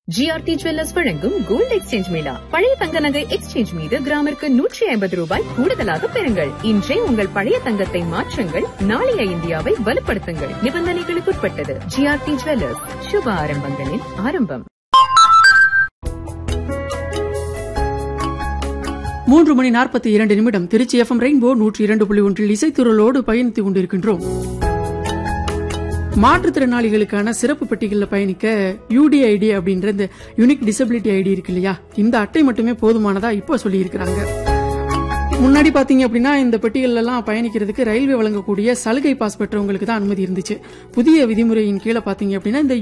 GRT jewellers வழங்கும் gold exchange mela பழைய தங்க நகை எக்ஸ்சேஞ்ச் மீது கிராமிற்கு நூற்றி ஐம்பது ரூபாய் கூடுதலாக பெறுங்கள் இன்றே உங்கள் பழைய தங்கத்தை மாற்றுங்கள் நாளைய இந்தியாவை வலுப்படுத்துங்கள் நிபந்தனைகளுக்குட்பட்டது ஜிஆர்டி ஜுவல்லர்ஸ் சுப ஆரம்பங்களின் ஆரம்பம் மூன்று மணி நாற்பத்தி இரண்டு நிமிடம் திருச்சி எஃப்எம் ரெயின்போ நூற்றி இரண்டு புள்ளி ஒன்றில் இசைத்துறலோடு பயணித்துக் கொண்டிருக்கின்றோம் மாற்றுத்திறனாளிகளுக்கான சிறப்பு பெட்டிகளில் பயணிக்க யூடிஐடி அப்படின்ற இந்த யூனிக் டிசபிலிட்டி ஐடி இருக்கு இல்லையா இந்த அட்டை மட்டுமே போதுமானதா இப்போ சொல்லியிருக்கிறாங்க முன்னாடி பாத்தீங்க அப்படின்னா இந்த பெட்டிகள் எல்லாம் பயணிக்கிறதுக்கு ரயில்வே வழங்கக்கூடிய சலுகை பாஸ் பெற்றவங்களுக்கு தான் அனுமதி இருந்துச்சு புதிய விதிமுறையின் கீழே பாத்தீங்க அப்படின்னா இந்த